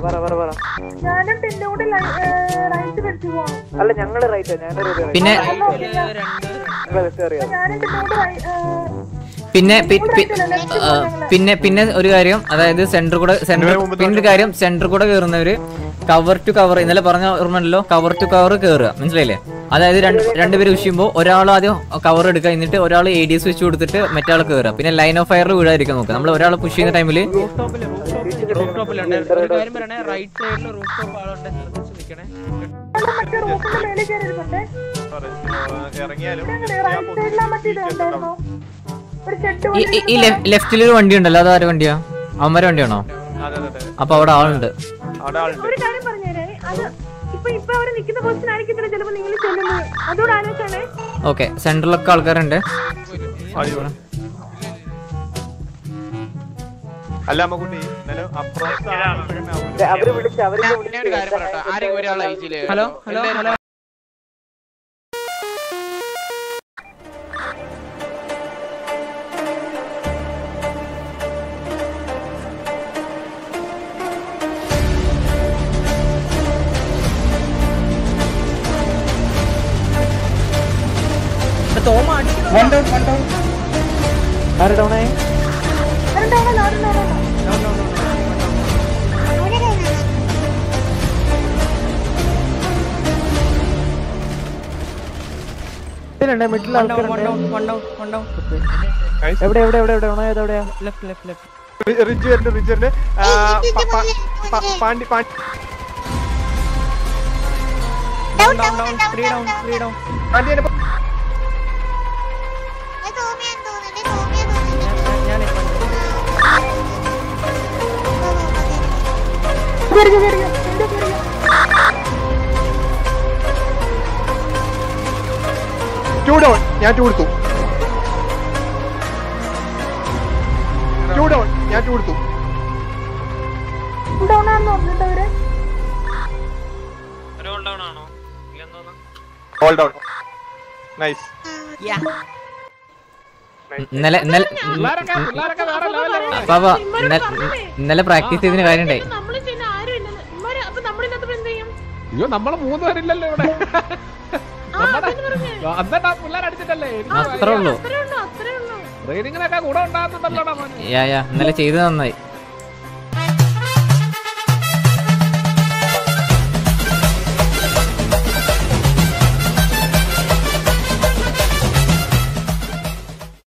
പറ പറ പറ ഞാനും ടിന്റെ കൂടെ റൈറ്റ് പഠിച്ചു പോവാം അല്ല ഞങ്ങള് റൈറ്റ് ഞാനൊരു പിന്നെ ലെഫ്റ്റ് അറിയാം ഞാനും ടിന്റെ കൂടെ റൈ- ഏ, പിന്നെ പി- പി- ആ, പിന്നെ പിന്നെ ഒരു കാര്യം അതായത് സെന്റർ കൂടെ സെന്റർ പിന്നെ ഒരു കാര്യം സെന്റർ കൂടെ കയറുന്നവര് കവർ ടു കവർ ഇന്നലെ പറഞ്ഞ ഓർമ്മയുണ്ടല്ലോ കവർ ടു കവർ കയറുക മനസ്സിലായില്ലേ അതായത് രണ്ട് രണ്ടുപേര് വിഷയുമ്പോൾ ഒരാൾ ആദ്യം കവർ എടുക്കുക എന്നിട്ട് ഒരാൾ എ ഡി എസ് വെച്ച് കൊടുത്തിട്ട് മറ്റാൾ കയറുക പിന്നെ ലൈൻ ഓഫ് ഫയറിൽ വീഴാതിരിക്കാൻ നോക്കുക നമ്മൾ ഒരാൾ പുഷ് ചെയ്യുന്ന ടൈമിൽ റൂഫ് ടോപ്പില് റൂഫ് ടോപ്പിലുണ്ട് ഒരു കാര്യം പറയണേ റൈറ്റ് സൈഡിൽ റൂഫ് ടോപ്പ് ആളുണ്ട് ശ്രദ്ധിച്ച് നിൽക്കണേ മറ്റേ റൂമിന്റെ മേളിൽ കയറിയിരുന്നുണ്ടേ ഇറങ്ങിയാലും റൈറ്റ് സൈഡിലാ മറ്റേ ഇത് ഉണ്ടായിരുന്നോ ഒരു ഷെഡ് ഈ ലെഫ്റ്റിൽ ഒരു വണ്ടി ഉണ്ടല്ലോ അത് ആരുടെ വണ്ടിയാ അവന്മാരെ വണ്ടിയാണോ അതെ അതെ അതെ അപ്പൊ അവിടെ ആളുണ്ട് അവിടെ ആളുണ്ട് ഒരു കാര്യം പറഞ്ഞേരേ അത് ഇപ്പൊ ഇപ്പൊ അവര് നിൽക്കുന്ന പൊസിഷൻ ആയിരിക്കത്തില്ല ചിലപ്പോ നിങ്ങൾ ചെല്ലുന്നത് അതുകൂടെ ആലോചിച്ചാണേ ഓക്കെ സെന്ററിലൊക്കെ ആൾക്കാരുണ്ട് അടിപൊളി. അല്ല അമ്മക്കുട്ടി എന്നാലും അപ്പുറത്ത് അവര് വിളിച്ച് അവര് പിന്നെ ഒരു കാര്യം പറയട്ടെ ആരെങ്കിലും ഒരാൾ ഐജില് ഹലോ ഹലോ ഹലോ തോമ അടിക്കണം ആര് ഡൗൺ ആയി ആരുണ്ടാവണല്ലോ ആരുണ്ടാവണല്ലോ ഇതിലുണ്ട് മിഡിൽ വൺ ഡൗൺ വൺ ആൾക്കാരുണ്ട് down one down one down എവിടെ എവിടെ എവിടെ എവിടെ ഡൗൺ ആയത് എവിടെയാ ലെഫ്റ്റ് ലെഫ്റ്റ് ലെഫ്റ്റ് റിച്ച് വരുന്നുണ്ട് റിച്ച് വരുന്നുണ്ട് ആ, പ- പ- പ- പാണ്ടി പാണ്ടി down down down three down three down പാണ്ടി എന്നെ പ- ഞാൻ കയറിക്കോ, കയറിക്കോ. ടിന്റെ കയറിക്കോ. ടു ഡൗൺ ഞാൻ ടു കൊടുത്തു ടു ഡൗൺ ഞാൻ ടു കൊടുത്തു ഡൗൺ ആണെന്ന് പറഞ്ഞിട്ട് അവര് ഓൾ ഡൗൺ നൈസ് ഇന്നലെ ഇന്നലെ പാപ്പ ഇന്നലെ പ്രാക്ടീസ് ചെയ്തതിന് കാര്യണ്ടായി നമ്മള് ചെയ്യുന്ന ആരും ഇല്ലെന്ന് ഇവര് അപ്പൊ നമ്മളിന്നത്തെ എന്ത് ചെയ്യും അയ്യോ നമ്മള് മൂന്ന് പേരില്ലല്ലോ ഇവിടെ നമ്മുടെ എന്നിട്ട് ആ പിള്ളേർ അടിച്ചിട്ടല്ലേ അത്രേ ഉള്ളൂ അത്രേ ഉള്ളൂ അത്രേ ഉള്ളൂ ട്രെയിനിങ്ങിനൊക്കെ കൂടെ ഉണ്ടാകുന്നുണ്ടല്ലോടാ മോനെ യാ യാ ഇന്നലെ ചെയ്ത് നന്നായി